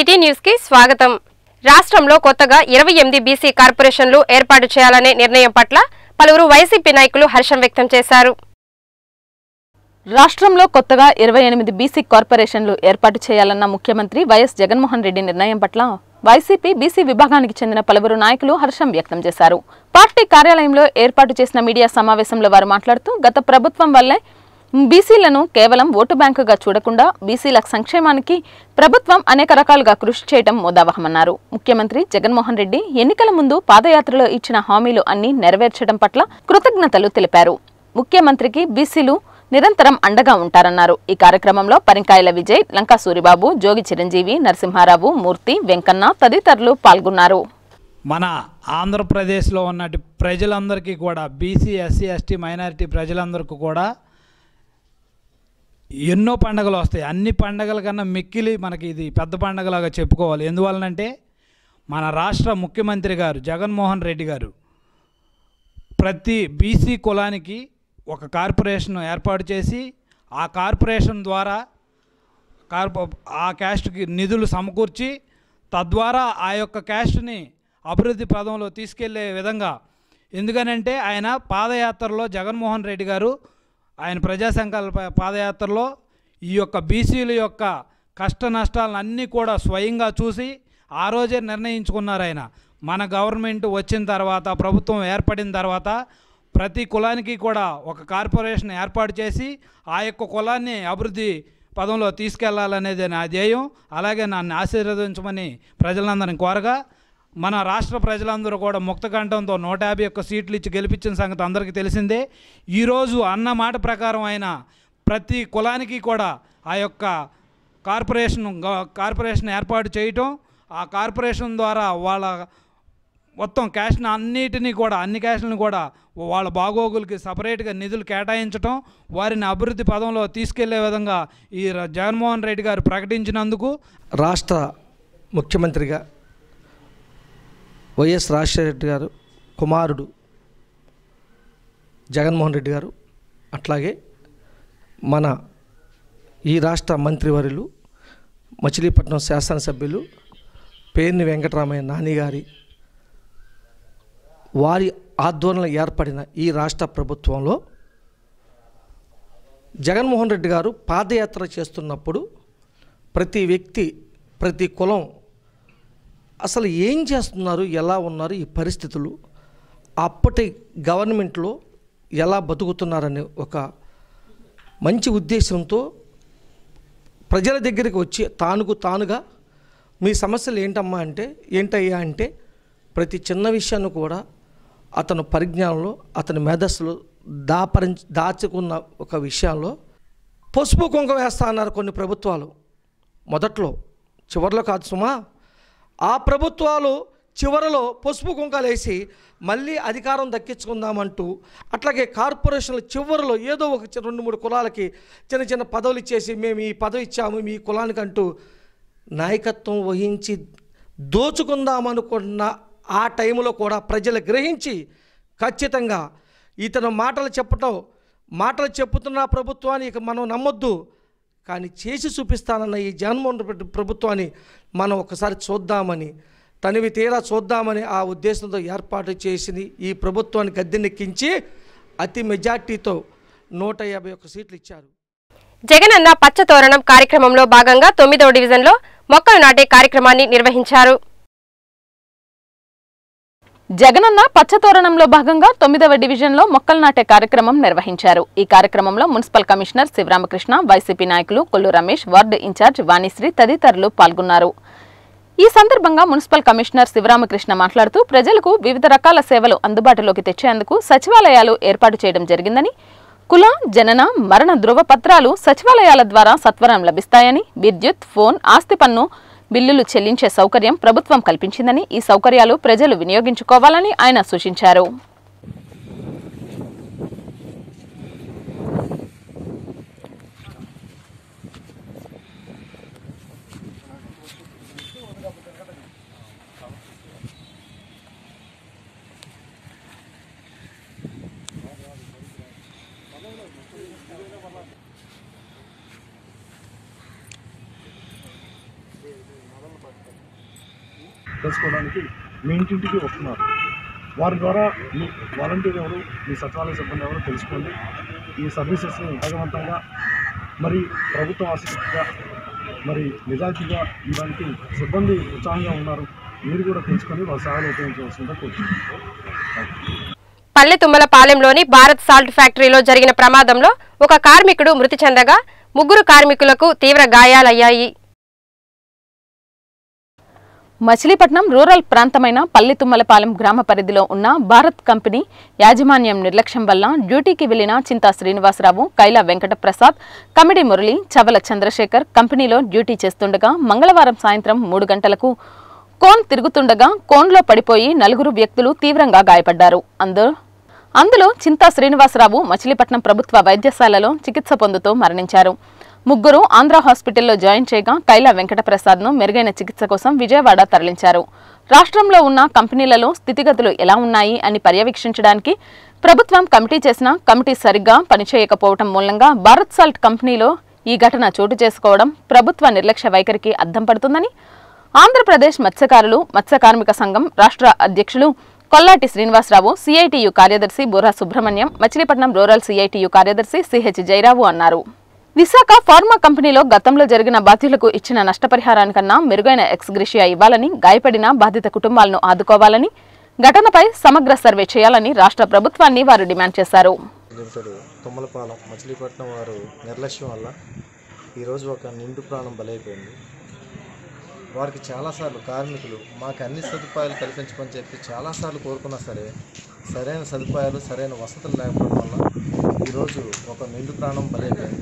city news కి స్వాగతం రాష్ట్రంలో కొత్తగా ఇరవై ఎనిమిది బీసీ కార్పొరేషన్లు ఏర్పాటు చేయాలనే నిర్ణయం పట్ల పలువురు వైసీపీ నాయకులు హర్షం వ్యక్తం చేశారు రాష్ట్రంలో కొత్తగా ఇరవై ఎనిమిది బీసీ కార్పొరేషన్లు ఏర్పాటు చేయాలన్న ముఖ్యమంత్రి వైఎస్ జగన్మోహన్ రెడ్డి నిర్ణయం పట్ల వైసీపీ బీసీ విభాగానికి చెందిన పలువురు నాయకులు హర్షం వ్యక్తం చేశారు పార్టీ కార్యాలయంలో ఏర్పాటు చేసిన మీడియా సమావేశంలో వారు మాట్లాడుతూ గత ప్రభుత్వం వల్లే బీసీలను కేవలం ఓటు బ్యాంకుగా చూడకుండా బీసీల సంక్షేమానికి ప్రభుత్వం అనేక రకాలుగా కృషి చేయడం మోదావహమన్నారు ముఖ్యమంత్రి జగన్మోహన్ రెడ్డి ఎన్నికల ముందు పాదయాత్రలో ఇచ్చిన హామీలు అన్ని నెరవేర్చడం పట్ల కృతజ్ఞతలు తెలిపారు ముఖ్యమంత్రికి బీసీలు నిరంతరం అండగా ఉంటారన్నారు ఈ కార్యక్రమంలో పరింకాయల విజయ్ లంకా సూరిబాబు జోగి చిరంజీవి నరసింహారావు మూర్తి వెంకన్న తదితరులు పాల్గొన్నారు మన ఆంధ్రప్రదేశ్లో ఉన్నటి ప్రజలందరికీ కూడా బీసీ ఎస్సీ ఎస్టీ మైనారిటీ ప్రజలందరికీ కూడా ఎన్నో పండగలు వస్తాయి అన్ని పండగల కన్నా మిక్కిలి మనకి ఇది పెద్ద పండగలాగా చెప్పుకోవాలి ఎందువలనంటే మన రాష్ట్ర ముఖ్యమంత్రి గారు జగన్మోహన్ రెడ్డి గారు ప్రతి బీసీ కులానికి ఒక కార్పొరేషన్ ఏర్పాటు చేసి ఆ కార్పొరేషన్ ద్వారా కార్పొ ఆ క్యాస్ట్కి నిధులు సమకూర్చి తద్వారా ఆ యొక్క క్యాస్ట్ని అభివృద్ధి పదంలో తీసుకెళ్లే విధంగా ఎందుకనంటే ఆయన పాదయాత్రలో జగన్మోహన్ రెడ్డి గారు ఆయన ప్రజా సంకల్ప పాదయాత్రలో ఈ యొక్క బీసీల యొక్క కష్ట నష్టాలను అన్నీ కూడా స్వయంగా చూసి ఆ రోజే నిర్ణయించుకున్నారు ఆయన మన గవర్నమెంట్ వచ్చిన తర్వాత ప్రభుత్వం ఏర్పడిన తర్వాత ప్రతి కులానికి కూడా ఒక కార్పొరేషన్ ఏర్పాటు చేసి ఆ యొక్క కులాన్ని అభివృద్ధి పదంలో తీసుకెళ్లాలనేది నా ధ్యేయం అలాగే నన్ను ఆశీర్వదించమని ప్రజలందరిని కోరగా మన రాష్ట్ర ప్రజలందరూ కూడా ముక్తకంఠంతో నూట యాభై ఒక్క సీట్లు ఇచ్చి గెలిపించిన సంగతి అందరికీ తెలిసిందే ఈరోజు అన్న మాట ప్రకారం అయిన ప్రతి కులానికి కూడా ఆ యొక్క కార్పొరేషన్ గ- కార్పొరేషన్ ఏర్పాటు చేయటం ఆ కార్పొరేషన్ ద్వారా వాళ్ళ మొత్తం క్యాష్ని అన్నిటినీ కూడా అన్ని క్యాష్లను కూడా వాళ్ళ బాగోగులకి సపరేట్గా నిధులు కేటాయించటం వారిని అభివృద్ధి పదంలో తీసుకెళ్లే విధంగా ఈ ర- జగన్మోహన్ రెడ్డి గారు ప్రకటించినందుకు రాష్ట్ర ముఖ్యమంత్రిగా వైఎస్ రాజశేఖర రెడ్డి గారు కుమారుడు జగన్మోహన్ రెడ్డి గారు అట్లాగే మన ఈ రాష్ట్ర మంత్రివర్యులు మచిలీపట్నం శాసనసభ్యులు పేర్ని వెంకటరామయ్య నాని గారి వారి ఆధ్వర్యంలో ఏర్పడిన ఈ రాష్ట్ర ప్రభుత్వంలో జగన్మోహన్ రెడ్డి గారు పాదయాత్ర చేస్తున్నప్పుడు ప్రతి వ్యక్తి ప్రతి కులం అసలు ఏం చేస్తున్నారు ఎలా ఉన్నారు ఈ పరిస్థితులు అప్పటి గవర్నమెంట్లో ఎలా బతుకుతున్నారనే ఒక మంచి ఉద్దేశంతో ప్రజల దగ్గరికి వచ్చి తానుకు తానుగా మీ సమస్యలు ఏంటమ్మా అంటే ఏంటయ్యా అంటే ప్రతి చిన్న విషయాన్ని కూడా అతను పరిజ్ఞానంలో అతని మేధస్సులో దాపరి దాచుకున్న ఒక విషయంలో పసుపు కుంకుమ వేస్తా అన్నారు కొన్ని ప్రభుత్వాలు మొదట్లో చివరిలో కాదు సుమా ఆ ప్రభుత్వాలు చివరిలో పసుపు కుంకాలు వేసి మళ్ళీ అధికారం దక్కించుకుందామంటూ అట్లాగే కార్పొరేషన్ల చివరిలో ఏదో ఒక చి- రెండు మూడు కులాలకి చిన్న చిన్న పదవులు ఇచ్చేసి మేము ఈ పదవి ఇచ్చాము మీ కులానికి అంటూ నాయకత్వం వహించి దోచుకుందామనుకున్న ఆ టైంలో కూడా ప్రజలు గ్రహించి ఖచ్చితంగా ఇతను మాటలు చెప్పటం మాటలు చెప్పుతున్న ప్రభుత్వాన్ని ఇక మనం నమ్మొద్దు కానీ చేసి చూపిస్తానన్న ఈ జగన్మోహన్ రెడ్డి ప్రభుత్వాన్ని మనం ఒకసారి చూద్దామని తనివి తీరా చూద్దామని ఆ ఉద్దేశంతో ఏర్పాటు చేసింది ఈ ప్రభుత్వాన్ని గద్దెనెక్కించి అతి మెజార్టీతో నూట యాభై ఒక్క సీట్లు ఇచ్చారు జగనన్న పచ్చతోరణం కార్యక్రమంలో భాగంగా తొమ్మిదవ డివిజన్లో మొక్కలు నాటే కార్యక్రమాన్ని నిర్వహించారు జగనన్న పచ్చతోరణంలో భాగంగా తొమ్మిదవ డివిజన్లో మొక్కలు నాటే కార్యక్రమం నిర్వహించారు ఈ కార్యక్రమంలో మున్సిపల్ కమిషనర్ శివరామకృష్ణ వైసీపీ నాయకులు కొల్లు రమేష్ వార్డు ఇన్ఛార్జ్ వాణిశ్రీ తదితరులు పాల్గొన్నారు ఈ సందర్భంగా మున్సిపల్ కమిషనర్ శివరామకృష్ణ మాట్లాడుతూ ప్రజలకు వివిధ రకాల సేవలు అందుబాటులోకి తెచ్చేందుకు సచివాలయాలు ఏర్పాటు చేయడం జరిగిందని కుల జనన మరణ ధృవపత్రాలు సచివాలయాల ద్వారా సత్వరం లభిస్తాయని విద్యుత్ ఫోన్ ఆస్తి పన్ను బిల్లులు చెల్లించే సౌకర్యం ప్రభుత్వం కల్పించిందని ఈ సౌకర్యాలు ప్రజలు వినియోగించుకోవాలని ఆయన సూచించారు తెలుసుకోవడానికి మీ ఇంటింటికి వస్తున్నారు వారి ద్వారా మీ వాలంటీర్ ఎవరు మీ సచివాలయ సిబ్బంది ఎవరు తెలుసుకోండి ఈ సర్వీసెస్ని వేగవంతంగా మరి ప్రభుత్వం ఆసక్తిగా మరి నిజాయితీగా ఇలాంటి సిబ్బంది ఉత్సాహంగా ఉన్నారు మీరు కూడా తెలుసుకొని వారి సేవలు ఉపయోగించవలసిందిగా కోరుతున్నాను పల్లె తుమ్మలపాలెంలోని భారత్ సాల్ట్ ఫ్యాక్టరీలో జరిగిన ప్రమాదంలో ఒక కార్మికుడు మృతి చెందగా ముగ్గురు కార్మికులకు తీవ్ర గాయాలయ్యాయి మచిలీపట్నం రూరల్ ప్రాంతమైన పల్లితుమ్మలపాలెం గ్రామ పరిధిలో ఉన్న భారత్ కంపెనీ యాజమాన్యం నిర్లక్ష్యం వల్ల డ్యూటీకి వెళ్లిన చింతా శ్రీనివాసరావు కైలా వెంకటప్రసాద్ కమిడి మురళి చవల చంద్రశేఖర్ కంపెనీలో డ్యూటీ చేస్తుండగా మంగళవారం సాయంత్రం మూడు గంటలకు కోన్ తిరుగుతుండగా కోన్లో పడిపోయి నలుగురు వ్యక్తులు తీవ్రంగా గాయపడ్డారు అందులో అందులో చింతా శ్రీనివాసరావు మచిలీపట్నం ప్రభుత్వ వైద్యశాలలో చికిత్స పొందుతూ మరణించారు ముగ్గురు ఆంధ్ర హాస్పిటల్లో జాయిన్ చేయగా కైలా వెంకటప్రసాద్ను మెరుగైన చికిత్స కోసం విజయవాడ తరలించారు రాష్ట్రంలో ఉన్న కంపెనీలలో స్థితిగతులు ఎలా ఉన్నాయి అని పర్యవేక్షించడానికి ప్రభుత్వం కమిటీ చేసిన కమిటీ సరిగ్గా పనిచేయకపోవటం మూలంగా భారత్ సాల్ట్ కంపెనీలో ఈ ఘటన చోటు చేసుకోవడం ప్రభుత్వ నిర్లక్ష్య వైఖరికి అద్దం పడుతుందని ఆంధ్రప్రదేశ్ మత్స్యకారులు మత్స్య కార్మిక సంఘం రాష్ట్ర అధ్యక్షులు కొల్లాటి శ్రీనివాసరావు సిఐటియు కార్యదర్శి బుర్రా సుబ్రహ్మణ్యం మచిలీపట్నం రూరల్ సిఐటియు కార్యదర్శి సిహెచ్ జయరావు అన్నారు విశాఖ ఫార్మా కంపెనీలో గతంలో జరిగిన బాధ్యులకు ఇచ్చిన నష్టపరిహారానికన్నా మెరుగైన ఎక్స్గ్రిషియా ఇవ్వాలని గాయపడిన బాధిత కుటుంబాలను ఆదుకోవాలని ఘటనపై సమగ్ర సర్వే చేయాలని రాష్ట్ర ప్రభుత్వాన్ని వారు డిమాండ్ చేశారు లిమిటెడ్ తుమ్మలపాలెం మచిలీపట్నం వారు నిర్లక్ష్యం వల్ల ఈరోజు ఒక నిండు ప్రాణం బలైపోయింది వారికి చాలాసార్లు కార్మికులు మాకు అన్ని సదుపాయాలు కల్పించమని చెప్పి చాలాసార్లు కోరుకున్నా సరే సరైన సదుపాయాలు సరైన వసతులు లేకపోవడం వల్ల ఈరోజు ఒక నిండు ప్రాణం బలైపోయింది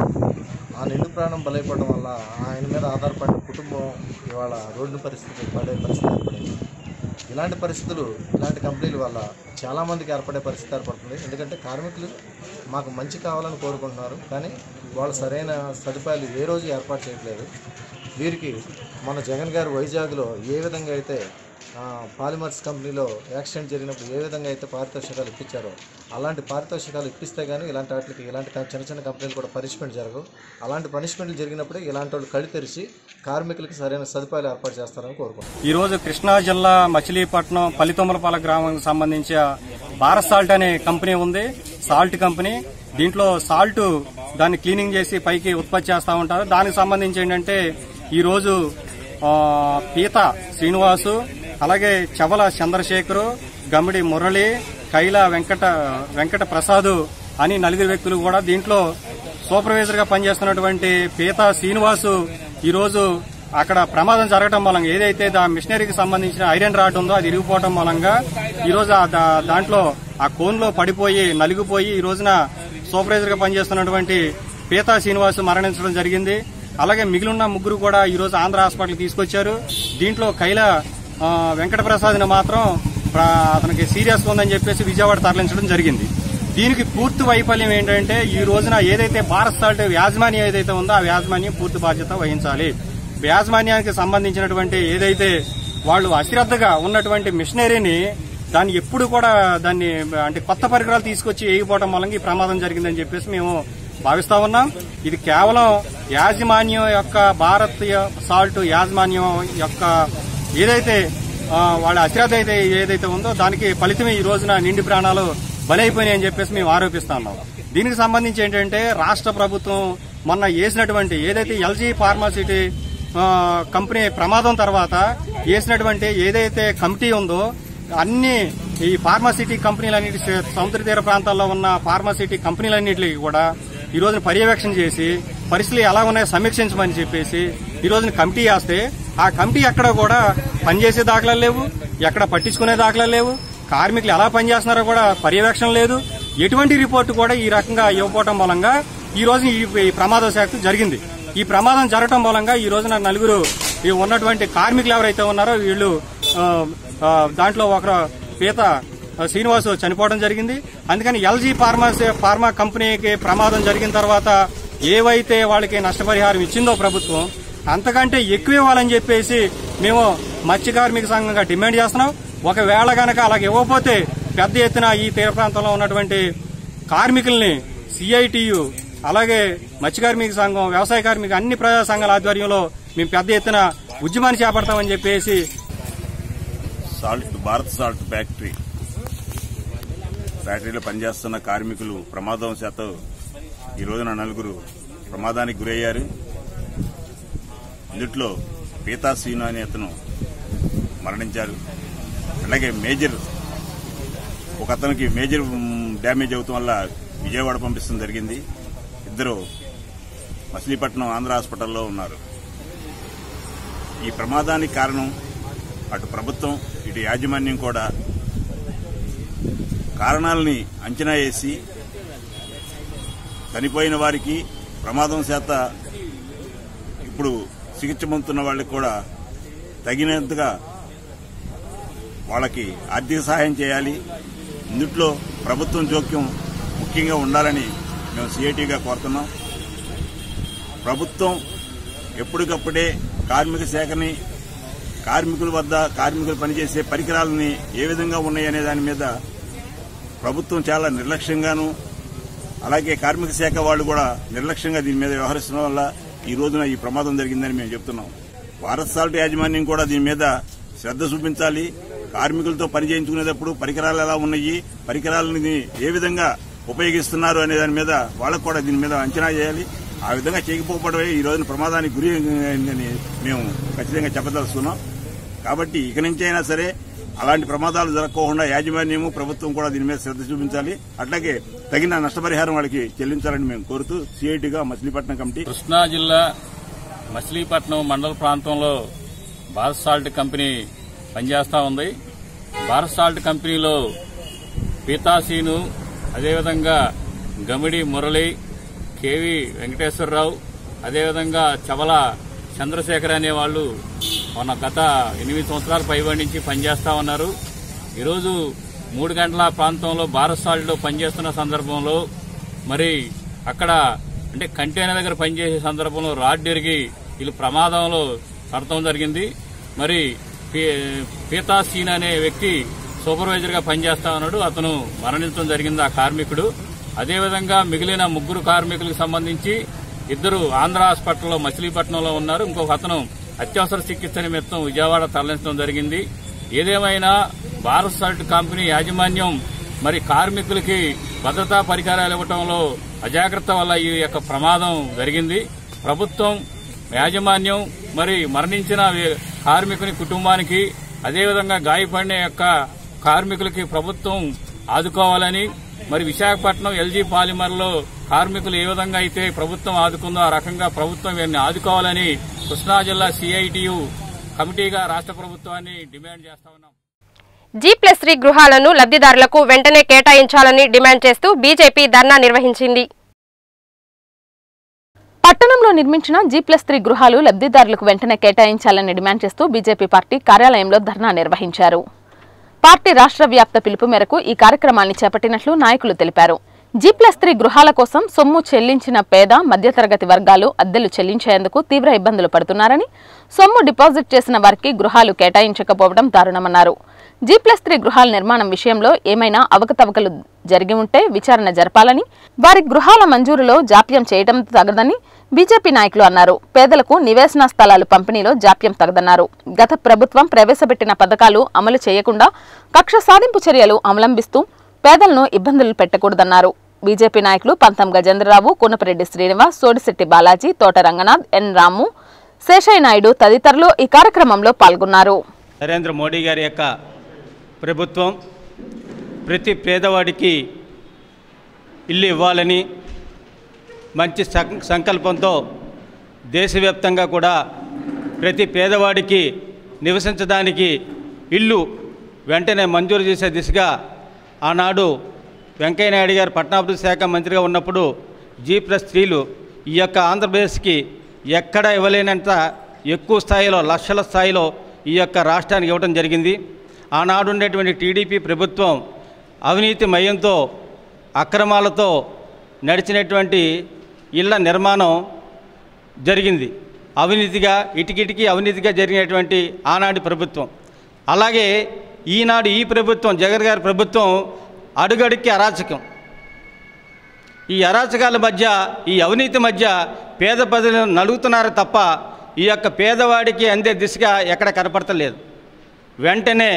ఆ నిండు ప్రాణం బలైపోవడం వల్ల ఆయన మీద ఆధారపడిన కుటుంబం ఇవాళ రోడ్డు పరిస్థితి పడే పరిస్థితి ఏర్పడింది ఇలాంటి పరిస్థితులు ఇలాంటి కంపెనీల వల్ల చాలామందికి ఏర్పడే పరిస్థితి ఏర్పడుతుంది ఎందుకంటే కార్మికులు మాకు మంచి కావాలని కోరుకుంటున్నారు కానీ వాళ్ళు సరైన సదుపాయాలు ఏ రోజు ఏర్పాటు చేయట్లేదు వీరికి మన జగన్ గారు వైజాగ్లో ఏ విధంగా అయితే ఆ, పాలిమర్స్ కంపెనీలో యాక్సిడెంట్ జరిగినప్పుడు ఏ విధంగా అయితే పారితోషికాలు ఇప్పించారో అలాంటి పారితోషికాలు ఇప్పిస్తే కానీ ఇలాంటి వాటికి ఇలాంటి క- చిన్న చిన్న కంపెనీలు కూడా పనిష్మెంట్ జరగవు అలాంటి పనిష్మెంట్లు జరిగినప్పుడే ఇలాంటి వాళ్ళు కళ్ళు తెరిచి కార్మికులకు సరైన సదుపాయాలు ఏర్పాటు చేస్తారని కోరుకుంటున్నాను ఈ రోజు కృష్ణా జిల్లా మచిలీపట్నం పల్లితొమ్మలపాల గ్రామానికి సంబంధించి భారత్ సాల్ట్ అనే కంపెనీ ఉంది సాల్ట్ కంపెనీ దీంట్లో సాల్ట్ దాన్ని క్లీనింగ్ చేసి పైకి ఉత్పత్తి చేస్తూ ఉంటారు దానికి సంబంధించి ఏంటంటే ఈ రోజు ఆ, పీత శ్రీనివాసు అలాగే చవల చంద్రశేఖరు గమిడి మురళి కైల వెంకట వెంకట ప్రసాద్ అని నలుగురు వ్యక్తులు కూడా దీంట్లో సూపర్వైజర్ గా పనిచేస్తున్నటువంటి పీత శ్రీనివాసు ఈ రోజు అక్కడ ప్రమాదం జరగడం మూలంగా ఏదైతే దా మిషనరీకి సంబంధించిన ఐరన్ రాడ్ ఉందో అది ఇరిగిపోవడం మూలంగా ఈ రోజు ఆ దా- దాంట్లో ఆ కోన్ లో పడిపోయి నలిగిపోయి ఈ రోజున సూపర్వైజర్ గా పనిచేస్తున్నటువంటి పీతా శ్రీనివాసు మరణించడం జరిగింది అలాగే మిగిలిన ముగ్గురు కూడా ఈ రోజు ఆంధ్ర హాస్పిటల్ తీసుకొచ్చారు దీంట్లో కైల ఆ, వెంకటప్రసాద్ని మాత్రం ప్ర- అతనికి సీరియస్ ఉందని చెప్పేసి విజయవాడ తరలించడం జరిగింది దీనికి పూర్తి వైఫల్యం ఏంటంటే ఈ రోజున ఏదైతే భారత్ సాల్ట్ యాజమాన్యం ఏదైతే ఉందో ఆ యాజమాన్యం పూర్తి బాధ్యత వహించాలి యాజమాన్యానికి సంబంధించినటువంటి ఏదైతే వాళ్ళు అశ్రద్ధగా ఉన్నటువంటి మిషనరీని దాన్ని ఎప్పుడు కూడా దాన్ని అంటే కొత్త పరికరాలు తీసుకొచ్చి వేయకపోవడం మూలంగా ఈ ప్రమాదం జరిగిందని చెప్పేసి మేము భావిస్తా ఉన్నాం ఇది కేవలం యాజమాన్యం యొక్క భారతీయ సాల్ట్ యాజమాన్యం యొక్క ఏదైతే ఆ, వాళ్ళ అశ్రద్ధ అయితే ఏదైతే ఉందో దానికి ఫలితమే ఈ రోజున నిండి ప్రాణాలు బలైపోయినాయని చెప్పేసి మేము ఆరోపిస్తా ఉన్నాం దీనికి సంబంధించి ఏంటంటే రాష్ట్ర ప్రభుత్వం మొన్న వేసినటువంటి ఏదైతే ఎల్జీ ఫార్మాసిటీ ఆ, కంపెనీ ప్రమాదం తర్వాత వేసినటువంటి ఏదైతే కమిటీ ఉందో అన్ని ఈ ఫార్మాసిటీ కంపెనీలన్నిటి సముద్ర తీర ప్రాంతాల్లో ఉన్న ఫార్మాసిటీ కంపెనీలన్నిటికి కూడా ఈ రోజున పర్యవేక్షణ చేసి పరిస్థితులు ఎలా ఉన్నాయో సమీక్షించమని చెప్పేసి ఈ రోజున కమిటీ వేస్తే ఆ కమిటీ ఎక్కడ కూడా పనిచేసే దాఖలాలు లేవు ఎక్కడ పట్టించుకునే దాఖలాలు లేవు కార్మికులు ఎలా పనిచేస్తున్నారో కూడా పర్యవేక్షణ లేదు ఎటువంటి రిపోర్టు కూడా ఈ రకంగా ఇవ్వకపోవడం మూలంగా ఈ రోజు ఈ- ఈ ప్రమాద శాఖ జరిగింది ఈ ప్రమాదం జరగటం మూలంగా ఈ రోజున నలుగురు ఈ ఉన్నటువంటి కార్మికులు ఎవరైతే ఉన్నారో వీళ్ళు ఆ, ఆ, దాంట్లో ఒకరు పీత ఆ, శ్రీనివాసు చనిపోవడం జరిగింది అందుకని ఎల్జీ ఫార్మాసీ ఫార్మా కంపెనీకి ప్రమాదం జరిగిన తర్వాత ఏవైతే వాళ్ళకి నష్టపరిహారం ఇచ్చిందో ప్రభుత్వం అంతకంటే ఎక్కువ ఇవ్వాలని చెప్పేసి మేము మత్స్య కార్మిక సంఘంగా డిమాండ్ చేస్తున్నాం ఒకవేళ గనక అలాగ ఇవ్వకపోతే పెద్ద ఎత్తున ఈ తీర ప్రాంతంలో ఉన్నటువంటి కార్మికుల్ని సిఐటియు అలాగే మత్స్య కార్మిక సంఘం వ్యవసాయ కార్మిక అన్ని ప్రజా సంఘాల ఆధ్వర్యంలో మేము పెద్ద ఎత్తున ఉద్యమాన్ని చేపడతామని చెప్పేసి సాల్ట్ భారత్ సాల్ట్ ఫ్యాక్టరీ ఫ్యాక్టరీలో పనిచేస్తున్న కార్మికులు ప్రమాదం చేత ఈ రోజున నలుగురు ప్రమాదానికి గురయ్యారు ఇందుట్లో పీతా సీను అనే అతను మరణించారు అలాగే మేజర్ ఒక అతనికి మేజర్ మ్, డ్యామేజ్ అవటం వల్ల విజయవాడ పంపించడం జరిగింది ఇద్దరు మచిలీపట్నం ఆంధ్ర హాస్పిటల్లో ఉన్నారు ఈ ప్రమాదానికి కారణం అటు ప్రభుత్వం ఇటు యాజమాన్యం కూడా కారణాలని అంచనా వేసి చనిపోయిన వారికి ప్రమాదం చేత ఇప్పుడు చికిత్స పొందుతున్న వాళ్ళకి కూడా తగినంతగా వాళ్ళకి ఆర్థిక సహాయం చేయాలి ఇందుట్లో ప్రభుత్వం జోక్యం ముఖ్యంగా ఉండాలని మేము సిఐటిగా కోరుతున్నాం ప్రభుత్వం ఎప్పటికప్పుడే కార్మిక శాఖని కార్మికుల వద్ద కార్మికులు పనిచేసే పరికరాలని ఏ విధంగా ఉన్నాయనే దాని మీద ప్రభుత్వం చాలా నిర్లక్ష్యంగాను అలాగే కార్మిక శాఖ వాళ్ళు కూడా నిర్లక్ష్యంగా దీని మీద వ్యవహరిస్తున్న వల్ల ఈ రోజున ఈ ప్రమాదం జరిగిందని మేము చెప్తున్నాం భారత్ సాల్ట్ యాజమాన్యం కూడా దీని మీద శ్రద్ధ చూపించాలి కార్మికులతో పని చేయించుకునేటప్పుడు పరికరాలు ఎలా ఉన్నాయి పరికరాలని ఏ విధంగా ఉపయోగిస్తున్నారు అనే దాని మీద వాళ్ళకు కూడా దీని మీద అంచనా చేయాలి ఆ విధంగా చేయకపోవడమే ఈ రోజున ప్రమాదానికి గురి అయిందని మేము ఖచ్చితంగా చెప్పదలుస్తున్నాం కాబట్టి ఇక నుంచి అయినా సరే అలాంటి ప్రమాదాలు జరగకుండా యాజమాన్యము ప్రభుత్వం కూడా దీని మీద శ్రద్ధ చూపించాలి అట్లాగే తగిన నష్టపరిహారం వాళ్ళకి చెల్లించాలని మేము కోరుతూ సిఐటిగా మచిలీపట్నం కమిటీ కృష్ణా జిల్లా మచిలీపట్నం మండల ప్రాంతంలో భారత్ సాల్ట్ కంపెనీ పనిచేస్తా ఉంది భారత్ సాల్ట్ కంపెనీలో పీతాసీను అదేవిధంగా గమిడి మురళి కేవి వెంకటేశ్వరరావు అదేవిధంగా చవల చంద్రశేఖర్ అనే వాళ్ళు మన గత ఎనిమిది సంవత్సరాల పైబడి నుంచి పనిచేస్తా ఉన్నారు ఈరోజు మూడు గంటల ప్రాంతంలో భారత్ సాల్ట్లో పనిచేస్తున్న సందర్భంలో మరి అక్కడ అంటే కంటైనర్ దగ్గర పనిచేసే సందర్భంలో రాడ్ ఎరిగి వీళ్ళు ప్రమాదంలో పడటం జరిగింది మరి పీ- పీతా సీన్ అనే వ్యక్తి సూపర్వైజర్ గా పనిచేస్తా ఉన్నాడు అతను మరణించడం జరిగింది ఆ కార్మికుడు అదేవిధంగా మిగిలిన ముగ్గురు కార్మికులకు సంబంధించి ఇద్దరు ఆంధ్ర హాస్పిటల్లో మచిలీపట్నంలో ఉన్నారు ఇంకొక అతను అత్యవసర చికిత్స నిమిత్తం విజయవాడ తరలించడం జరిగింది ఏదేమైనా భారత్ సాల్ట్ కంపెనీ యాజమాన్యం మరి కార్మికులకి భద్రతా పరికరాలు ఇవ్వటంలో అజాగ్రత్త వల్ల ఈ యొక్క ప్రమాదం జరిగింది ప్రభుత్వం యాజమాన్యం మరి మరణించిన వే- కార్మికుని కుటుంబానికి అదేవిధంగా గాయపడిన యొక్క కార్మికులకి ప్రభుత్వం ఆదుకోవాలని మరి విశాఖపట్నం ఎల్జీ పాలిమర్లో కార్మికులు ఏ విధంగా అయితే ప్రభుత్వం ఆదుకుందో ఆ రకంగా ప్రభుత్వం వీరిని ఆదుకోవాలని కృష్ణా జిల్లా సిఐటియు కమిటీగా రాష్ట్ర ప్రభుత్వాన్ని డిమాండ్ చేస్తా ఉన్నాం జీ ప్లస్ త్రీ గృహాలను లబ్ధిదారులకు వెంటనే కేటాయించాలని డిమాండ్ చేస్తూ బీజేపీ ధర్నా నిర్వహించింది పట్టణంలో నిర్మించిన జీ ప్లస్ త్రీ గృహాలు లబ్ధిదారులకు వెంటనే కేటాయించాలని డిమాండ్ చేస్తూ బీజేపీ పార్టీ కార్యాలయంలో ధర్నా నిర్వహించారు పార్టీ రాష్ట్ర వ్యాప్త పిలుపు మేరకు ఈ కార్యక్రమాన్ని చేపట్టినట్లు నాయకులు తెలిపారు జీ ప్లస్ త్రీ గృహాల కోసం సొమ్ము చెల్లించిన పేద మధ్యతరగతి వర్గాలు అద్దెలు చెల్లించేందుకు తీవ్ర ఇబ్బందులు పడుతున్నారని సొమ్ము డిపాజిట్ చేసిన వారికి గృహాలు కేటాయించకపోవడం దారుణమన్నారు జీ ప్లస్ త్రీ గృహాల నిర్మాణం విషయంలో ఏమైనా అవకతవకలు జరిగి ఉంటే విచారణ జరపాలని వారి గృహాల మంజూరులో జాప్యం చేయడం తగదని బీజేపీ నాయకులు అన్నారు పేదలకు నివేశన స్థలాలు పంపిణీలో జాప్యం తగదన్నారు గత ప్రభుత్వం ప్రవేశపెట్టిన పథకాలు అమలు చేయకుండా కక్ష సాధింపు చర్యలు అవలంబిస్తూ పేదలను ఇబ్బందులు పెట్టకూడదన్నారు బీజేపీ నాయకులు పంతం గజేంద్రరావు కూనపరెడ్డి శ్రీనివాస్ సోడిశెట్టి బాలాజీ తోట రంగనాథ్ ఎన్ రాము శేషయ్య నాయుడు తదితరులు ఈ కార్యక్రమంలో పాల్గొన్నారు నరేంద్ర మోడీ గారి యొక్క ప్రభుత్వం ప్రతి పేదవాడికి ఇల్లు ఇవ్వాలని మంచి సం- సంకల్పంతో దేశవ్యాప్తంగా కూడా ప్రతి పేదవాడికి నివసించడానికి ఇల్లు వెంటనే మంజూరు చేసే దిశగా ఆనాడు వెంకయ్యనాయుడు గారు పట్టణాభివృద్ధి శాఖ మంత్రిగా ఉన్నప్పుడు జీ ప్లస్ త్రీలు ఈ యొక్క ఆంధ్రప్రదేశ్కి ఎక్కడ ఇవ్వలేనంత ఎక్కువ స్థాయిలో లక్షల స్థాయిలో ఈ యొక్క రాష్ట్రానికి ఇవ్వడం జరిగింది ఆనాడు ఉండేటువంటి టీడీపీ ప్రభుత్వం అవినీతి మయంతో అక్రమాలతో నడిచినటువంటి ఇళ్ల నిర్మాణం జరిగింది అవినీతిగా ఇటికిటికి అవినీతిగా జరిగినటువంటి ఆనాటి ప్రభుత్వం అలాగే ఈనాడు ఈ ప్రభుత్వం జగన్ గారి ప్రభుత్వం అడుగడుక్కి అరాచకం ఈ అరాచకాల మధ్య ఈ అవినీతి మధ్య పేద ప్రజలను నలుగుతున్నారు తప్ప ఈ యొక్క పేదవాడికి అందే దిశగా ఎక్కడ కనపడతలేదు వెంటనే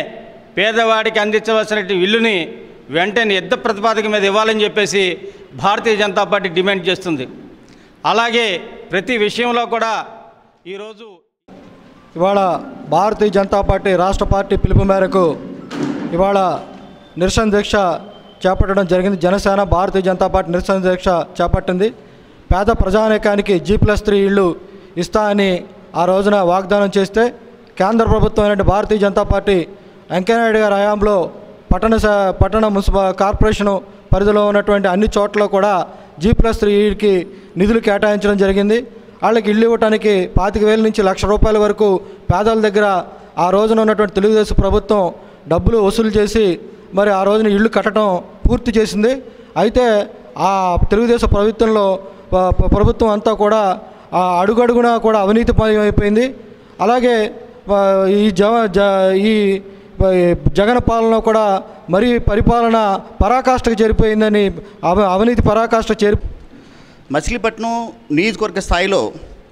పేదవాడికి అందించవలసిన ఇల్లుని వెంటనే యుద్ధ ప్రతిపాదక మీద ఇవ్వాలని చెప్పేసి భారతీయ జనతా పార్టీ డిమాండ్ చేస్తుంది అలాగే ప్రతి విషయంలో కూడా ఈరోజు ఇవాళ భారతీయ జనతా పార్టీ రాష్ట్ర పార్టీ పిలుపు మేరకు ఇవాళ నిరసన దీక్ష చేపట్టడం జరిగింది జనసేన భారతీయ జనతా పార్టీ నిరసన దీక్ష చేపట్టింది పేద ప్రజానీకానికి జీ ప్లస్ త్రీ ఇళ్ళు ఇస్తా అని ఆ రోజున వాగ్దానం చేస్తే కేంద్ర ప్రభుత్వం అయినటువంటి భారతీయ జనతా పార్టీ వెంకయ్యనాయుడు గారి హయాంలో పట్టణ స- పట్టణ మున్సిపల్ కార్పొరేషను పరిధిలో ఉన్నటువంటి అన్ని చోట్ల కూడా జీ ప్లస్ త్రీకి నిధులు కేటాయించడం జరిగింది వాళ్ళకి ఇల్లు ఇవ్వటానికి పాతిక వేల నుంచి లక్ష రూపాయల వరకు పేదల దగ్గర ఆ రోజున ఉన్నటువంటి తెలుగుదేశం ప్రభుత్వం డబ్బులు వసూలు చేసి మరి ఆ రోజున ఇల్లు కట్టడం పూర్తి చేసింది అయితే ఆ తెలుగుదేశం ప్రభుత్వంలో ప- ప- ప్రభుత్వం అంతా కూడా ఆ అడుగడుగునా కూడా అవినీతి అయిపోయింది అలాగే ఆ, ఈ జవ జ ఈ ఈ జగన్ పాలన కూడా మరీ పరిపాలన పరాకాష్ఠకు చేరిపోయిందని అవ అవినీతి పరాకాష్ఠ చేరి మచిలీపట్నం నియోజకవర్గ స్థాయిలో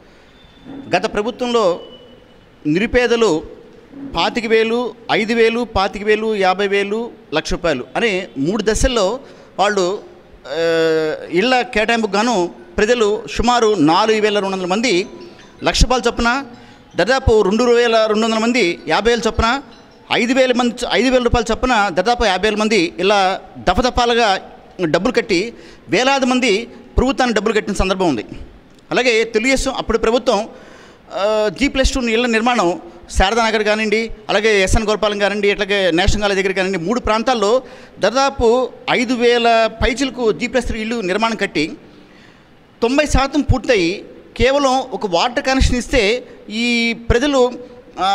గత ప్రభుత్వంలో నిరుపేదలు పాతిక వేలు ఐదు వేలు పాతిక వేలు యాభై వేలు లక్ష రూపాయలు అనే మూడు దశల్లో వాళ్ళు ఆ, ఇళ్ల కేటాయింపుకు గాను ప్రజలు సుమారు నాలుగు వేల రెండు వందల మంది లక్ష రూపాయల చొప్పున దాదాపు రెండు వేల రెండు వందల మంది యాభై వేల చొప్పున ఐదు వేల మంది చొ- ఐదు వేల రూపాయల చొప్పున దాదాపు యాభై వేల మంది ఇలా దఫదఫాలుగా డబ్బులు కట్టి వేలాది మంది ప్రభుత్వానికి డబ్బులు కట్టిన సందర్భం ఉంది అలాగే తెలుగుదేశం అప్పుడు ప్రభుత్వం ఆ, జీ ప్లస్ టూ ఇళ్ల నిర్మాణం శారదానగర్ కానివ్వండి అలాగే ఎస్ఎన్ గోపాలం కానివ్వండి అట్లాగే నేషనల్ కాలేజ్ దగ్గర కానివ్వండి మూడు ప్రాంతాల్లో దాదాపు ఐదు వేల పైచులకు జీ ప్లస్ త్రీ ఇల్లు నిర్మాణం కట్టి తొంభై శాతం పూర్తయి కేవలం ఒక వాటర్ కనెక్షన్ ఇస్తే ఈ ప్రజలు ఆ,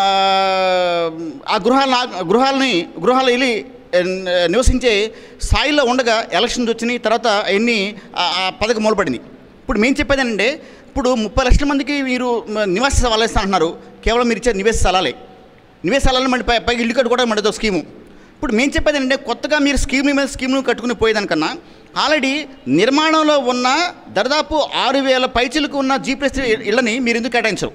ఆ గృహాల గృహాలని గృహాలు వెళ్ళి ఆ, నివసించే స్థాయిలో ఉండగా ఎలక్షన్స్ వచ్చినాయి తర్వాత అవన్నీ ఆ ఆ పథకం మూలపడింది ఇప్పుడు మేము చెప్పేది ఏంటంటే ఇప్పుడు ముప్పై లక్షల మందికి మీరు మ, నివాస స్థలాలు ఇస్తా అంటున్నారు కేవలం మీరు ఇచ్చే నివేశ స్థలాలే నివేశ స్థలాలు మళ్ళీ పై పైకి ఇల్లు కట్టుకోవడం మళ్ళీ అదో స్కీము ఇప్పుడు మేము చెప్పేది ఏంటంటే కొత్తగా మీరు స్కీమ్ మీద స్కీమ్ను కట్టుకుని పోయేదానికన్నా ఆల్రెడీ నిర్మాణంలో ఉన్న దాదాపు ఆరు వేల పైచీలకు ఉన్న జీ ప్లస్ త్రీ ఇళ్ళని మీరు ఎందుకు కేటాయించరు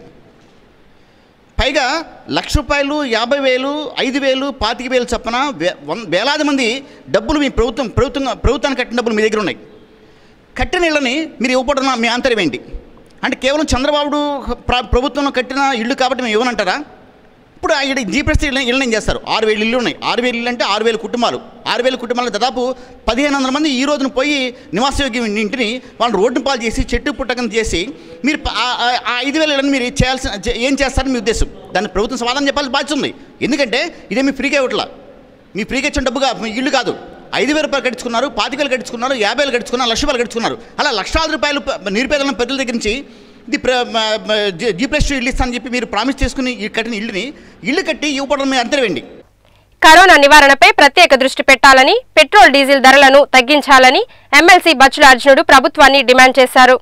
పైగా లక్ష రూపాయలు యాభై వేలు ఐదు వేలు పాతిక వేలు చొప్పున వే వన్ వేలాది మంది డబ్బులు మీ ప్రభుత్వం ప్రభుత్వం ప్రభుత్వానికి కట్టిన డబ్బులు మీ దగ్గర ఉన్నాయి కట్టిన ఇళ్ళని మీరు ఇవ్వబడిన మీ ఆంతర్యం ఏంటి అంటే కేవలం చంద్రబాబు ప్ర- ప్రభుత్వంలో కట్టిన ఇల్లు కాబట్టి మేము ఇవ్వనంటారా ఇప్పుడు ఆ ఇక్కడ జీపీఎస్ ఇళ్ళని ఇళ్ళని ఏం చేస్తారు ఆరు వేలు ఇల్లు ఉన్నాయి ఆరు వేలు ఇల్లు అంటే ఆరు వేల కుటుంబాలు ఆరు వేల కుటుంబాలు దాదాపు పదిహేను వందల మంది ఈ రోజున పోయి నివాసయోగ్యం ఇంటిని వాళ్ళని రోడ్డు పాలు చేసి చెట్టు పుట్టకం చేసి మీరు ప- ఆ- ఆ- ఆ ఐదు వేల ఇళ్ళని మీరు చేయాల్సిన చే- ఏం చేస్తారని మీ ఉద్దేశం దాన్ని ప్రభుత్వం సమాధానం చెప్పాల్సిన బాధ్యత ఉంది ఎందుకంటే ఇదే మీ ఫ్రీగా ఇవ్వట్లా మీ ఫ్రీగా ఇచ్చిన డబ్బుగా మీ ఇల్లు కాదు ఐదు వేల రూపాయలు కట్టించుకున్నారు పాతిక వేలు కట్టించుకున్నారు యాభై వేలు కట్టించుకున్నారు లక్ష రూపాయలు కట్టించుకున్నారు అలా లక్షలాది రూపాయలు ప- నిరుపేదల ప్రజల దగ్గర నుంచి ఇది ప్ర- మ- మ- జీ- జీ ప్లస్ టూ ఇల్లు ఇస్తానని చెప్పి మీరు ప్రామిస్ చేసుకుని ఈ కట్టిన ఇల్లుని ఇల్లు కట్టి ఇవ్వడం మీ అంతరవేండి కరోనా నివారణపై ప్రత్యేక దృష్టి పెట్టాలని పెట్రోల్ డీజిల్ ధరలను తగ్గించాలని ఎమ్మెల్సీ బచ్చుల అర్జునుడు ప్రభుత్వాన్ని డిమాండ్ చేశారు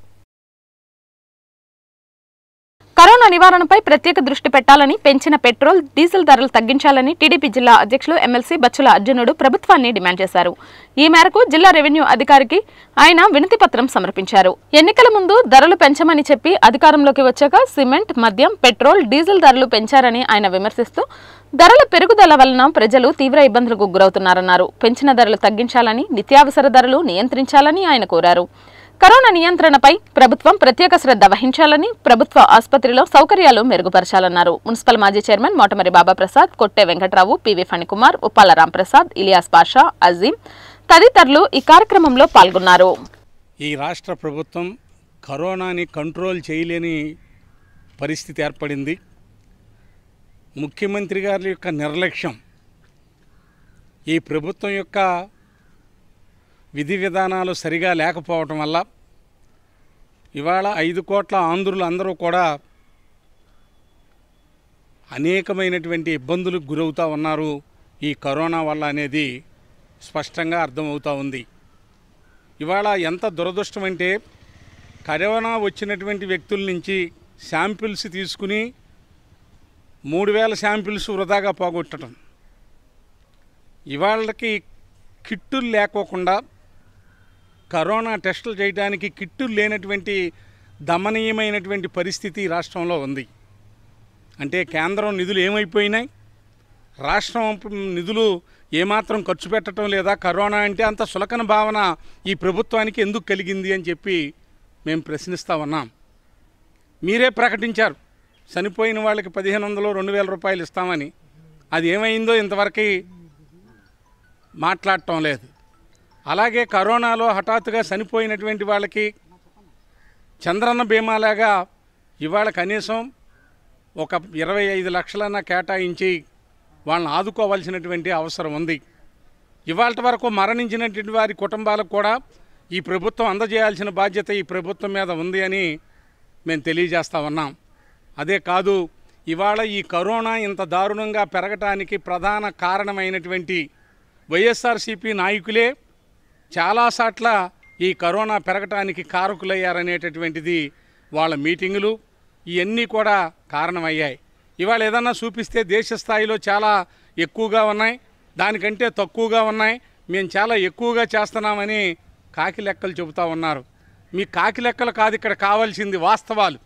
కరోనా నివారణపై ప్రత్యేక దృష్టి పెట్టాలని పెంచిన పెట్రోల్ డీజిల్ ధరలు తగ్గించాలని టీడీపీ జిల్లా అధ్యక్షులు ఎమ్మెల్సీ బచ్చుల అర్జునుడు ప్రభుత్వాన్ని డిమాండ్ చేశారు ఈ మేరకు జిల్లా రెవెన్యూ అధికారికి ఆయన వినతి పత్రం సమర్పించారు ఎన్నికల ముందు ధరలు పెంచమని చెప్పి అధికారంలోకి వచ్చాక సిమెంట్ మద్యం పెట్రోల్ డీజిల్ ధరలు పెంచారని ఆయన విమర్శిస్తూ ధరల పెరుగుదల వలన ప్రజలు తీవ్ర ఇబ్బందులకు గురవుతున్నారన్నారు పెంచిన ధరలు తగ్గించాలని నిత్యావసర ధరలు నియంత్రించాలని ఆయన కోరారు కరోనా నియంత్రణపై ప్రభుత్వం ప్రత్యేక శ్రద్ధ వహించాలని ప్రభుత్వ ఆసుపత్రిలో సౌకర్యాలు మెరుగుపరచాలన్నారు మున్సిపల్ మాజీ చైర్మన్ మోటమరి బాబా ప్రసాద్ కొట్టే వెంకట్రావు పివి ఫణికుమార్ ఉప్పాల రాంప్రసాద్ ఇలియాస్ పాషా అజీం తదితరులు ఈ కార్యక్రమంలో పాల్గొన్నారు ఈ రాష్ట్ర ప్రభుత్వం కరోనాని కంట్రోల్ చేయలేని పరిస్థితి ఏర్పడింది ముఖ్యమంత్రి గారి యొక్క నిర్లక్ష్యం ఈ ప్రభుత్వం యొక్క విధి విధానాలు సరిగా లేకపోవటం వల్ల ఇవాళ ఐదు కోట్ల ఆంధ్రులు అందరూ కూడా అనేకమైనటువంటి ఇబ్బందులకు గురవుతూ ఉన్నారు ఈ కరోనా వల్ల అనేది స్పష్టంగా అర్థమవుతూ ఉంది ఇవాళ ఎంత దురదృష్టం అంటే కరోనా వచ్చినటువంటి వ్యక్తుల నుంచి శాంపిల్స్ తీసుకుని మూడు వేల శాంపిల్స్ వృధాగా పోగొట్టడం ఇవాళకి కిట్టులు లేకోకుండా కరోనా టెస్టులు చేయడానికి కిట్టులు లేనటువంటి దమనీయమైనటువంటి పరిస్థితి ఈ రాష్ట్రంలో ఉంది అంటే కేంద్రం నిధులు ఏమైపోయినాయి రాష్ట్రం నిధులు ఏమాత్రం ఖర్చు పెట్టడం లేదా కరోనా అంటే అంత సులకన భావన ఈ ప్రభుత్వానికి ఎందుకు కలిగింది అని చెప్పి మేము ప్రశ్నిస్తూ ఉన్నాం మీరే ప్రకటించారు చనిపోయిన వాళ్ళకి పదిహేను వందలు రెండు వేల రూపాయలు ఇస్తామని అది ఏమైందో ఇంతవరకు మాట్లాడటం లేదు అలాగే కరోనాలో హఠాత్తుగా చనిపోయినటువంటి వాళ్ళకి చంద్రన్న బీమాలాగా ఇవాళ కనీసం ఒక ఇరవై ఐదు లక్షలన్నా కేటాయించి వాళ్ళని ఆదుకోవాల్సినటువంటి అవసరం ఉంది ఇవాళ వరకు మరణించినటువంటి వారి కుటుంబాలకు కూడా ఈ ప్రభుత్వం అందజేయాల్సిన బాధ్యత ఈ ప్రభుత్వం మీద ఉంది అని మేము తెలియజేస్తా ఉన్నాం అదే కాదు ఇవాళ ఈ కరోనా ఇంత దారుణంగా పెరగటానికి ప్రధాన కారణమైనటువంటి వైఎస్ఆర్సీపీ నాయకులే చాలాసాట్ల ఈ కరోనా పెరగటానికి కారకులయ్యారనేటటువంటిది వాళ్ళ మీటింగులు ఇవన్నీ కూడా కారణమయ్యాయి ఇవాళ ఏదన్నా చూపిస్తే దేశ స్థాయిలో చాలా ఎక్కువగా ఉన్నాయి దానికంటే తక్కువగా ఉన్నాయి మేము చాలా ఎక్కువగా చేస్తున్నామని కాకి లెక్కలు చెబుతూ ఉన్నారు మీ కాకి లెక్కలు కాదు ఇక్కడ కావాల్సింది వాస్తవాలు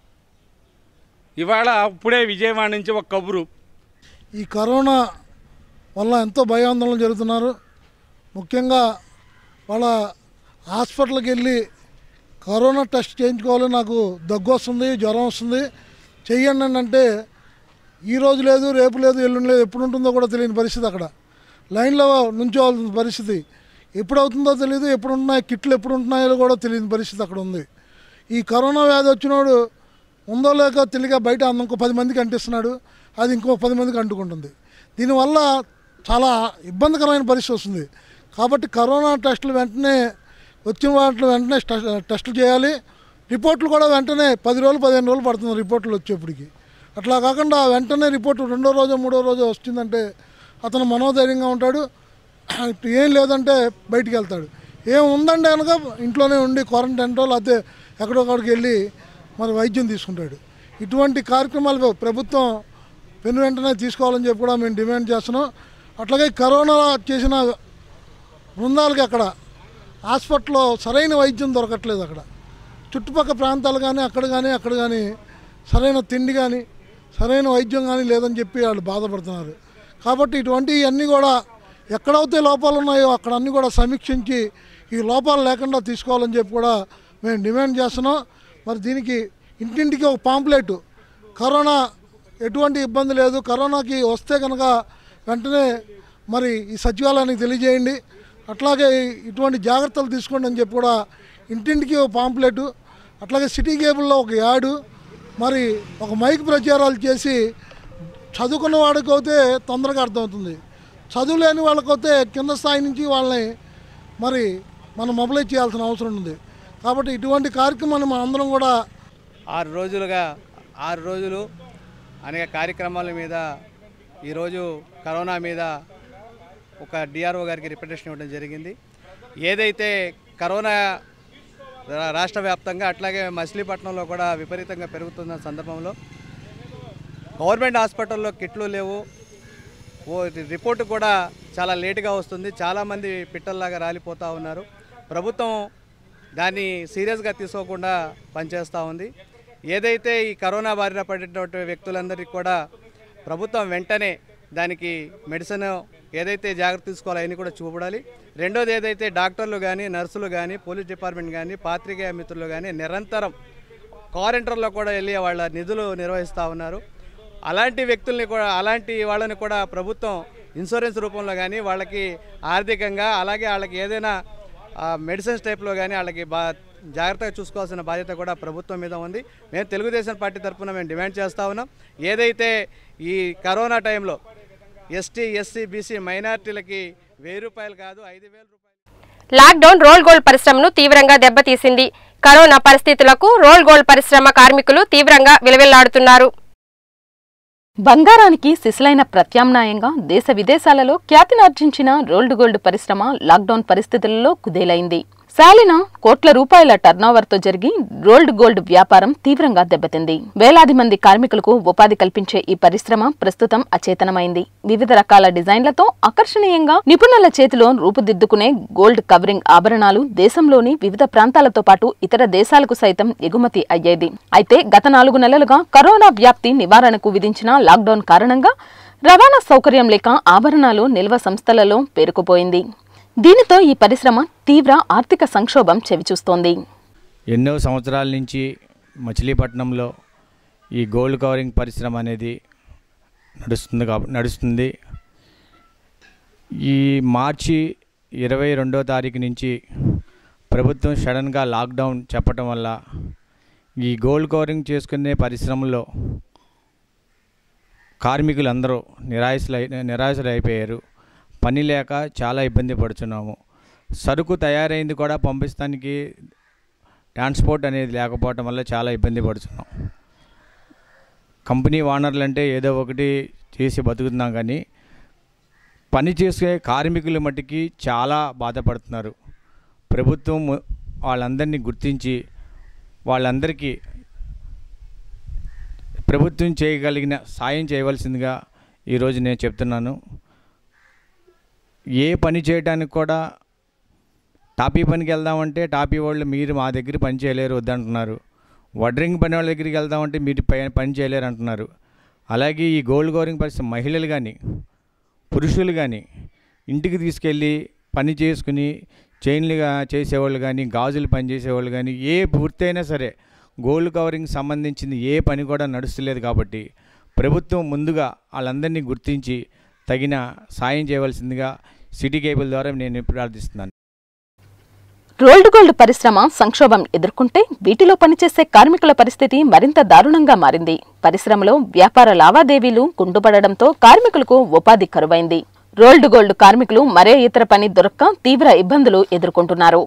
ఇవాళ ఇప్పుడే విజయవాడ నుంచి ఒక కబురు ఈ కరోనా వల్ల ఎంతో భయాందోళన జరుగుతున్నారు ముఖ్యంగా వాళ్ళ హాస్పిటల్కి వెళ్ళి కరోనా టెస్ట్ చేయించుకోవాలి నాకు దగ్గు వస్తుంది జ్వరం వస్తుంది చెయ్యండి అని అంటే ఈ రోజు లేదు రేపు లేదు ఎల్లుండి లేదు ఎప్పుడు ఉంటుందో కూడా తెలియని పరిస్థితి అక్కడ లైన్లో నుంచోవాల్సిన పరిస్థితి ఎప్పుడు అవుతుందో తెలియదు ఎప్పుడు ఉంటున్నాయి కిట్లు ఎప్పుడు ఉంటున్నాయో కూడా తెలియని పరిస్థితి అక్కడ ఉంది ఈ కరోనా వ్యాధి వచ్చినోడు ఉందో లేక తెలియక బయట ఇంకో పది మందికి అంటిస్తున్నాడు అది ఇంకో పది మందికి అంటుకుంటుంది దీనివల్ల చాలా ఇబ్బందికరమైన పరిస్థితి వస్తుంది కాబట్టి కరోనా టెస్టులు వెంటనే వచ్చిన వాటిలో వెంటనే టెస్ట్- టెస్టులు చేయాలి రిపోర్ట్లు కూడా వెంటనే పది రోజులు పదిహేను రోజులు పడుతుంది రిపోర్ట్లు వచ్చేప్పటికి అట్లా కాకుండా వెంటనే రిపోర్ట్ రెండో రోజు మూడో రోజు వస్తుందంటే అతను మనోధైర్యంగా ఉంటాడు ఏం లేదంటే బయటికి వెళ్తాడు ఏం ఉందంటే కనుక ఇంట్లోనే ఉండి క్వారంటైన్లో లేకపోతే ఎక్కడొక్కడికి వెళ్ళి మరి వైద్యం తీసుకుంటాడు ఇటువంటి కార్యక్రమాలు ప్రభుత్వం పెను వెంటనే తీసుకోవాలని చెప్పి కూడా మేము డిమాండ్ చేస్తున్నాం అట్లాగే కరోనా చేసిన బృందాలకి అక్కడ హాస్పిటల్లో సరైన వైద్యం దొరకట్లేదు అక్కడ చుట్టుపక్కల ప్రాంతాలు కానీ అక్కడ కానీ అక్కడ కానీ సరైన తిండి కానీ సరైన వైద్యం కానీ లేదని చెప్పి వాళ్ళు బాధపడుతున్నారు కాబట్టి ఇటువంటివన్నీ కూడా ఎక్కడైతే లోపాలు ఉన్నాయో అక్కడ అన్నీ కూడా సమీక్షించి ఈ లోపాలు లేకుండా తీసుకోవాలని చెప్పి కూడా మేము డిమాండ్ చేస్తున్నాం మరి దీనికి ఇంటింటికి ఒక పాంప్లెట్ కరోనా ఎటువంటి ఇబ్బంది లేదు కరోనాకి వస్తే కనుక వెంటనే మరి ఈ సచివాలయానికి తెలియజేయండి అట్లాగే ఇటువంటి జాగ్రత్తలు తీసుకోండి అని చెప్పి కూడా ఇంటింటికి ఒక పాంప్లెట్ అట్లాగే సిటీ కేబుల్లో ఒక యాడు మరి ఒక మైక్ ప్రచారాలు చేసి చదువుకున్న వాడికి అయితే తొందరగా అర్థమవుతుంది చదువు లేని వాళ్ళకైతే కింద స్థాయి నుంచి వాళ్ళని మరి మనం మొబిలైజ్ చేయాల్సిన అవసరం ఉంది కాబట్టి ఇటువంటి కార్యక్రమాన్ని మనం అందరం కూడా ఆరు రోజులుగా ఆరు రోజులు అనేక కార్యక్రమాల మీద ఈరోజు కరోనా మీద ఒక డిఆర్ఓ గారికి రిప్రజెంటేషన్ ఇవ్వడం జరిగింది ఏదైతే కరోనా రా- రాష్ట్ర వ్యాప్తంగా అట్లాగే మచిలీపట్నంలో కూడా విపరీతంగా పెరుగుతున్న సందర్భంలో గవర్నమెంట్ హాస్పిటల్లో కిట్లు లేవు ఓ రిపోర్ట్ కూడా చాలా లేటుగా వస్తుంది చాలామంది పిట్టల్లాగా రాలిపోతూ ఉన్నారు ప్రభుత్వం దాన్ని సీరియస్గా తీసుకోకుండా పనిచేస్తూ ఉంది ఏదైతే ఈ కరోనా బారిన పడినటువంటి వ్యక్తులందరికీ కూడా ప్రభుత్వం వెంటనే దానికి మెడిసిన్ ఏదైతే జాగ్రత్త తీసుకోవాలో అవన్నీ కూడా చూపడాలి రెండోది ఏదైతే డాక్టర్లు కానీ నర్సులు కానీ పోలీస్ డిపార్ట్మెంట్ కానీ పాత్రికేయ మిత్రులు కానీ నిరంతరం క్వారంటైన్లో కూడా వెళ్ళి వాళ్ళ నిధులు నిర్వహిస్తూ ఉన్నారు అలాంటి వ్యక్తుల్ని కూడా అలాంటి వాళ్ళని కూడా ప్రభుత్వం ఇన్సూరెన్స్ రూపంలో కానీ వాళ్ళకి ఆర్థికంగా అలాగే వాళ్ళకి ఏదైనా మెడిసిన్స్ టైప్లో కానీ వాళ్ళకి బా జాగ్రత్తగా చూసుకోవాల్సిన బాధ్యత కూడా ప్రభుత్వం మీద ఉంది మేము తెలుగుదేశం పార్టీ తరఫున మేము డిమాండ్ చేస్తూ ఉన్నాం ఏదైతే ఈ కరోనా టైంలో ఎస్టీ ఎస్సీ బీసీ మైనార్టీలకి వెయ్యి రూపాయలు కాదు ఐదు వేలు లాక్డౌన్ రోల్ గోల్డ్ పరిశ్రమను తీవ్రంగా దెబ్బతీసింది కరోనా పరిస్థితులకు రోల్ గోల్డ్ పరిశ్రమ కార్మికులు తీవ్రంగా విలవిల్లాడుతున్నారు బంగారానికి సిసలైన ప్రత్యామ్నాయంగా దేశ విదేశాలలో ఖ్యాతినార్జించిన రోల్డ్ గోల్డ్ పరిశ్రమ లాక్డౌన్ పరిస్థితులలో కుదేలైంది సాలిన కోట్ల రూపాయల టర్నోవర్తో జరిగి రోల్డ్ గోల్డ్ వ్యాపారం తీవ్రంగా దెబ్బతింది వేలాది మంది కార్మికులకు ఉపాధి కల్పించే ఈ పరిశ్రమ ప్రస్తుతం అచేతనమైంది వివిధ రకాల డిజైన్లతో ఆకర్షణీయంగా నిపుణుల చేతిలో రూపుదిద్దుకునే గోల్డ్ కవరింగ్ ఆభరణాలు దేశంలోని వివిధ ప్రాంతాలతో పాటు ఇతర దేశాలకు సైతం ఎగుమతి అయ్యేది అయితే గత నాలుగు నెలలుగా కరోనా వ్యాప్తి నివారణకు విధించిన లాక్డౌన్ కారణంగా రవాణా సౌకర్యం లేక ఆభరణాలు నిల్వ సంస్థలలో పేరుకుపోయింది దీనితో ఈ పరిశ్రమ తీవ్ర ఆర్థిక సంక్షోభం చెవిచూస్తోంది ఎన్నో సంవత్సరాల నుంచి మచిలీపట్నంలో ఈ గోల్డ్ కవరింగ్ పరిశ్రమ అనేది నడుస్తుంది కాబ నడుస్తుంది ఈ మార్చి ఇరవై రెండో తారీఖు నుంచి ప్రభుత్వం సడన్గా లాక్డౌన్ చెప్పటం వల్ల ఈ గోల్డ్ కవరింగ్ చేసుకునే పరిశ్రమలో కార్మికులు అందరూ నిరాశలై నిరాశలు అయిపోయారు పని లేక చాలా ఇబ్బంది పడుతున్నాము సరుకు తయారైంది కూడా పంపిస్తానికి ట్రాన్స్పోర్ట్ అనేది లేకపోవటం వల్ల చాలా ఇబ్బంది పడుతున్నాం కంపెనీ ఓనర్లు అంటే ఏదో ఒకటి చేసి బతుకుతున్నాం కానీ పని చేసే కార్మికుల మట్టికి చాలా బాధపడుతున్నారు ప్రభుత్వం వాళ్ళందరినీ గుర్తించి వాళ్ళందరికీ ప్రభుత్వం చేయగలిగిన సాయం చేయవలసిందిగా ఈరోజు నేను చెప్తున్నాను ఏ పని చేయడానికి కూడా టాపీ పనికి వెళ్దామంటే టాపీ వాళ్ళు మీరు మా దగ్గర పని చేయలేరు వద్దంటున్నారు వడ్రింగ్ పని వాళ్ళ దగ్గరికి వెళ్దామంటే మీరు పై- పని చేయలేరు అంటున్నారు అలాగే ఈ గోల్డ్ గోరింగ్ పరిస్థితి మహిళలు కానీ పురుషులు కానీ ఇంటికి తీసుకెళ్ళి పని చేసుకుని చైన్లుగా చేసేవాళ్ళు కానీ గాజులు పని చేసేవాళ్ళు కానీ ఏ పూర్తి అయినా సరే గోల్డ్ కవరింగ్ సంబంధించింది ఏ పని కూడా నడుస్తలేదు కాబట్టి ప్రభుత్వం ముందుగా వాళ్ళందరినీ గుర్తించి తగిన సాయం చేయవలసిందిగా సిటీ కేబుల్ ద్వారా నేను ప్రార్థిస్తున్నాను రోల్డ్ గోల్డ్ పరిశ్రమ సంక్షోభం ఎదుర్కొంటే వీటిలో పనిచేసే కార్మికుల పరిస్థితి మరింత దారుణంగా మారింది పరిశ్రమలో వ్యాపార లావాదేవీలు కుంటుపడడంతో కార్మికులకు ఉపాధి కరువైంది రోల్డ్ గోల్డ్ కార్మికులు మరే ఇతర పని దొరక్క తీవ్ర ఇబ్బందులు ఎదుర్కొంటున్నారు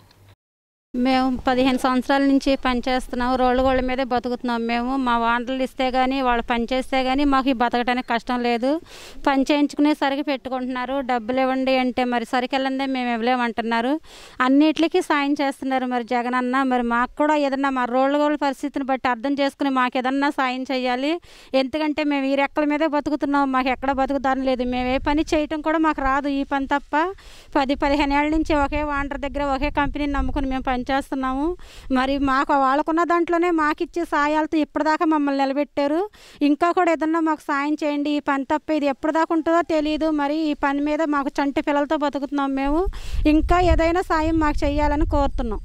మేము పదిహేను సంవత్సరాల నుంచి పనిచేస్తున్నాం రోడ్ల గోళ్ళ మీదే బతుకుతున్నాం మేము మా వాంటలు ఇస్తే కానీ వాళ్ళు పని చేస్తే కానీ మాకు ఈ బతకడానికి కష్టం లేదు పని చేయించుకునే సరికి పెట్టుకుంటున్నారు డబ్బులు ఇవ్వండి అంటే మరి సరికెళ్ళందే మేము ఇవ్వలేమంటున్నారు అన్నిటికీ సాయం చేస్తున్నారు మరి జగన్ అన్న మరి మాకు కూడా ఏదన్నా మా రోడ్ల గోళ్ళ పరిస్థితిని బట్టి అర్థం చేసుకుని మాకు ఏదన్నా సాయం చేయాలి ఎందుకంటే మేము ఈ రెక్కల మీదే బతుకుతున్నాం మాకు ఎక్కడ బతుకుదాని లేదు మేము ఏ పని చేయటం కూడా మాకు రాదు ఈ పని తప్ప పది పదిహేను ఏళ్ళ నుంచి ఒకే వాంటర్ దగ్గర ఒకే కంపెనీని నమ్ముకుని మేము పనిచేస్తున్నాము మరి మాకు వాళ్ళకున్న దాంట్లోనే మాకు ఇచ్చే సాయాలతో ఇప్పటిదాకా మమ్మల్ని నిలబెట్టారు ఇంకా కూడా ఏదన్నా మాకు సాయం చేయండి ఈ పని తప్ప ఇది ఎప్పటిదాకా ఉంటుందో తెలియదు మరి ఈ పని మీద మాకు చంటి పిల్లలతో బతుకుతున్నాం మేము ఇంకా ఏదైనా సాయం మాకు చేయాలని కోరుతున్నాం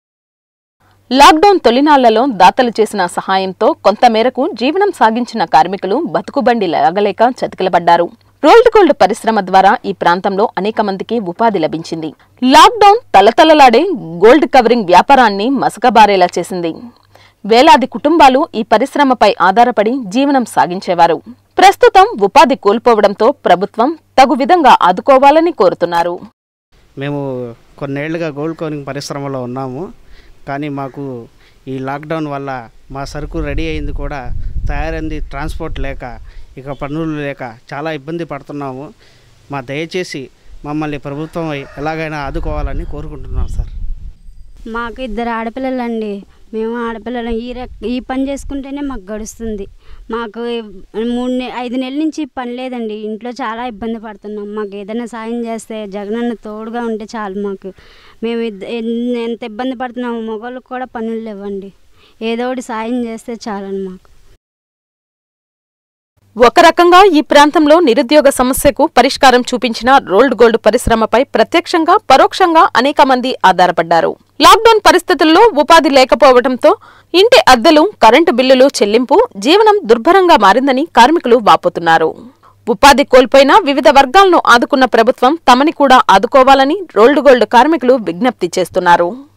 లాక్డౌన్ తొలినాళ్లలో దాతలు చేసిన సహాయంతో కొంతమేరకు జీవనం సాగించిన కార్మికులు బతుకుబండి లాగలేక చతికిలబడ్డారు రోల్డ్ గోల్డ్ పరిశ్రమ ద్వారా ఈ ప్రాంతంలో అనేక మందికి ఉపాధి లభించింది లాక్డౌన్ తలతలలాడే గోల్డ్ కవరింగ్ వ్యాపారాన్ని మసకబారేలా చేసింది వేలాది కుటుంబాలు ఈ పరిశ్రమపై ఆధారపడి జీవనం సాగించేవారు ప్రస్తుతం ఉపాధి కోల్పోవడంతో ప్రభుత్వం తగు విధంగా ఆదుకోవాలని కోరుతున్నారు మేము కొన్నేళ్లుగా గోల్డ్ కోనింగ్ పరిశ్రమలో ఉన్నాము కానీ మాకు ఈ లాక్డౌన్ వల్ల మా సరుకు రెడీ అయింది కూడా తయారైంది ట్రాన్స్పోర్ట్ లేక ఇక పనులు లేక చాలా ఇబ్బంది పడుతున్నాము మా దయచేసి మమ్మల్ని ప్రభుత్వం ఎలాగైనా ఆదుకోవాలని కోరుకుంటున్నాం సార్ మాకు ఇద్దరు ఆడపిల్లలండి మేము ఆడపిల్లలు ఈ రెక్ ఈ పని చేసుకుంటేనే మాకు గడుస్తుంది మాకు మూడు నె ఐదు నెలల నుంచి పని లేదండి ఇంట్లో చాలా ఇబ్బంది పడుతున్నాం మాకు ఏదైనా సాయం చేస్తే జగనన్న తోడుగా ఉంటే చాలు మాకు మేము ఇద్ద- ఎన్- ఎంత ఇబ్బంది పడుతున్నాము మగవాళ్ళకి కూడా పనులు లేవండి ఏదో ఒకటి సాయం చేస్తే చాలండి మాకు ఒక రకంగా ఈ ప్రాంతంలో నిరుద్యోగ సమస్యకు పరిష్కారం చూపించిన రోల్డ్ గోల్డ్ పరిశ్రమపై ప్రత్యక్షంగా పరోక్షంగా అనేక మంది ఆధారపడ్డారు లాక్డౌన్ పరిస్థితుల్లో ఉపాధి లేకపోవడంతో ఇంటి అద్దెలు కరెంటు బిల్లులు చెల్లింపు జీవనం దుర్భరంగా మారిందని కార్మికులు వాపోతున్నారు ఉపాధి కోల్పోయిన వివిధ వర్గాలను ఆదుకున్న ప్రభుత్వం తమని కూడా ఆదుకోవాలని రోల్డ్ గోల్డ్ కార్మికులు విజ్ఞప్తి చేస్తున్నారు